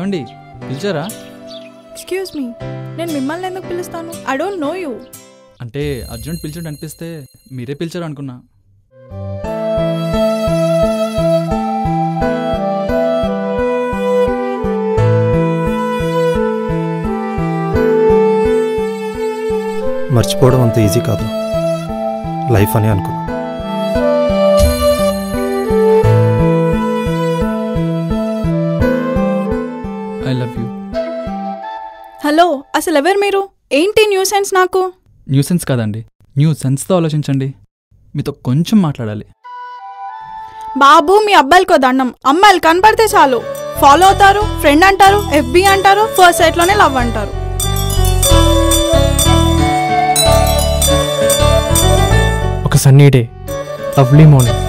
ఏమండి పిలిచారా excuse me నేను మిమ్మల్ని ఎందుకు పిలుస్తాను ఐ డోంట్ నో యూ అంటే అర్జున్ పిలిచినట్టు అనిపిస్తే మీరే పిలిచారు అనుకున్నా మర్చిపోవడం అంత ఈజీ కాదు లైఫ్ అని అనుకున్నా ఐ లవ్ యూ హలో అసలు ఎవరు మీరు ఏంటి న్యూ సెన్స్ నాకు న్యూ సెన్స్ కాదండి న్యూ సెన్స్తో ఆలోచించండి మీతో కొంచెం మాట్లాడాలి బాబు మీ అబ్బాయిలకో దండం అమ్మాయిలు కనపడితే చాలు ఫాలో అవుతారు ఫ్రెండ్ అంటారు ఎఫ్బి అంటారు ఫస్ట్ సైట్లోనే లవ్ అంటారు ఒక సన్నీ డే లవ్లీ మార్నింగ్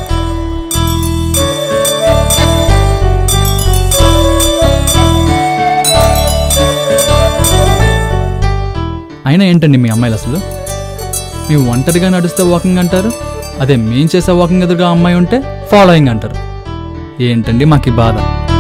అయినా ఏంటండి మీ అమ్మాయిలు అసలు మేము ఒంటరిగా నడుస్తే వాకింగ్ అంటారు అదే మేం చేసే వాకింగ్ ఎదురుగా అమ్మాయి ఉంటే ఫాలోయింగ్ అంటారు ఏంటండి మాకు ఈ బాధ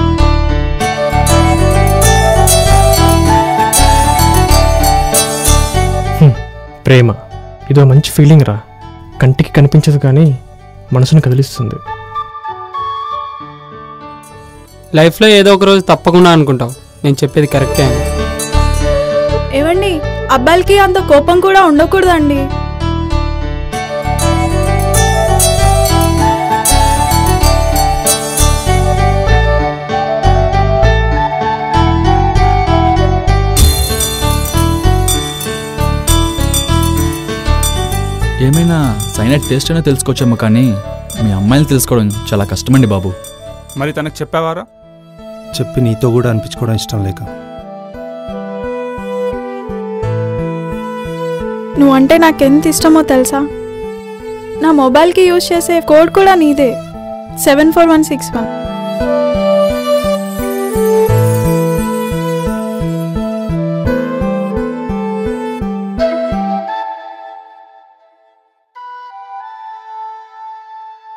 ప్రేమ ఇదో మంచి ఫీలింగ్ రా కంటికి కనిపించదు కానీ మనసును కదిలిస్తుంది లైఫ్లో ఏదో ఒక రోజు తప్పకుండా అనుకుంటావు నేను చెప్పేది కరెక్టే అని ఏవండి అబ్బాయిలకి అంత కోపం కూడా ఉండకూడదండి ఏమైనా సైనట్ టేస్ట్ అయినా తెలుసుకోవచ్చేమో కానీ మీ అమ్మాయిని తెలుసుకోవడం చాలా కష్టమండి బాబు మరి తనకు చెప్పావారా చెప్పి నీతో కూడా అనిపించుకోవడం ఇష్టం లేక నువ్వంటే నాకెంత ఇష్టమో తెలుసా నా మొబైల్కి యూజ్ చేసే కోడ్ కూడా నీదే seven four one six one